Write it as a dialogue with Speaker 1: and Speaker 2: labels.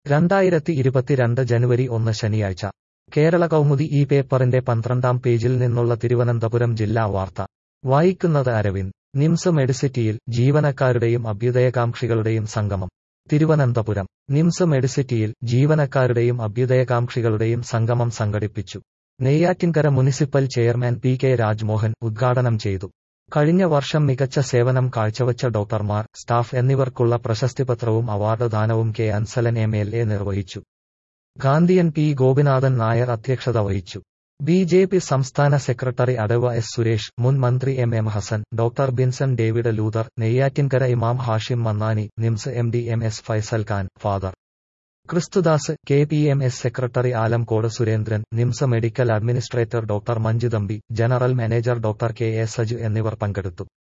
Speaker 1: രണ്ടായിരത്തി ഇരുപത്തിരണ്ട് ജനുവരി ഒന്ന് ശനിയാഴ്ച കേരള കൗമുദി ഈ പേപ്പറിന്റെ പന്ത്രണ്ടാം പേജിൽ നിന്നുള്ള തിരുവനന്തപുരം ജില്ലാ വാർത്ത വായിക്കുന്നത് അരവിന്ദ് നിംസ് മെഡിസിറ്റിയിൽ ജീവനക്കാരുടെയും അഭ്യുദയകാംക്ഷികളുടെയും സംഗമം തിരുവനന്തപുരം നിംസ് മെഡിസിറ്റിയിൽ ജീവനക്കാരുടെയും അഭ്യുദയകാംക്ഷികളുടെയും സംഗമം സംഘടിപ്പിച്ചു Neyyattinkara municipal chairman P K Rajmohan ഉദ്ഘാടനം ചെയ്തു കഴിഞ്ഞ വർഷം മികച്ച സേവനം കാഴ്ചവച്ച ഡോക്ടർമാർ സ്റ്റാഫ് എന്നിവർക്കുള്ള പ്രശസ്തിപത്രവും അവാർഡ് ദാനവും K Ansalan M L A നിർവഹിച്ചു ഗാന്ധിയൻ പി ഗോപിനാഥൻ നായർ അധ്യക്ഷത വഹിച്ചു ബി ജെ പി സംസ്ഥാന സെക്രട്ടറി അടവ എസ് സുരേഷ് മുൻ മന്ത്രി M M Hasan doctor Binson David Luther Neyyattinkara ഇമാം Hashim Mannani NIMS M D M S Faisal Khan father Kristhudas K P M S secretary Alamcode Surendran NIMS medical administrator doctor Manjuthampi general manager doctor K A Saju എന്നിവർ പങ്കെടുത്തു